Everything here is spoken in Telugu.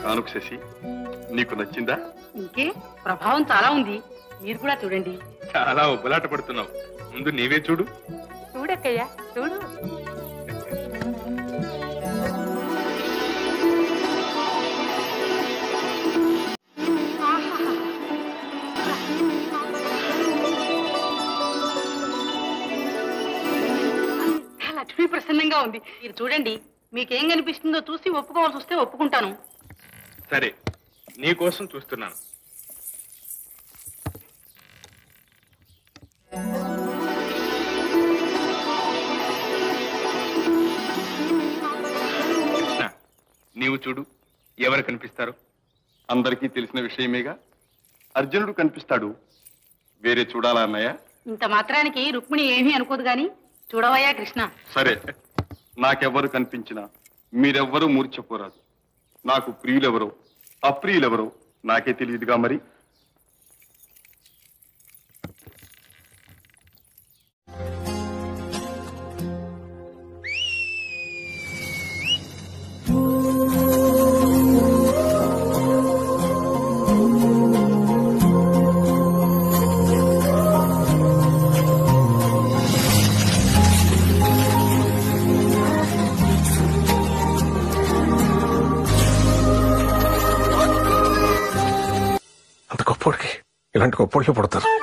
కానుక శశి నీకు నచ్చిందా ఇంకే ప్రభావం చాలా ఉంది మీరు కూడా చూడండి చాలా ఉబ్బలాట పడుతున్నావు ముందు నీవే చూడు చూడక్కయ్యా చూడు అంతా లక్ష్మీ ప్రసన్నంగా ఉంది మీరు చూడండి మీకేం కనిపిస్తుందో చూసి ఒప్పుకోవాల్సి వస్తే ఒప్పుకుంటాను సరే నీ కోసం చూస్తున్నాను కృష్ణ, నీవు చూడు ఎవరు కనిపిస్తారు అందరికీ తెలిసిన విషయమేగా అర్జునుడు కనిపిస్తాడు వేరే చూడాలా అన్నయ్య ఇంత మాత్రానికి రుక్మిణి ఏమీ అనుకోదు గాని చూడవయ్యా కృష్ణ సరే నాకెవ్వరు కనిపించినా మీరెవ్వరూ మూర్ఛపోరాదు నాకు ప్రియులెవరో అప్రియులెవరో నాకే తెలియదుగా మరి అంత గొప్పోడికి ఇలాంటి గొప్పోడికి పుడతారు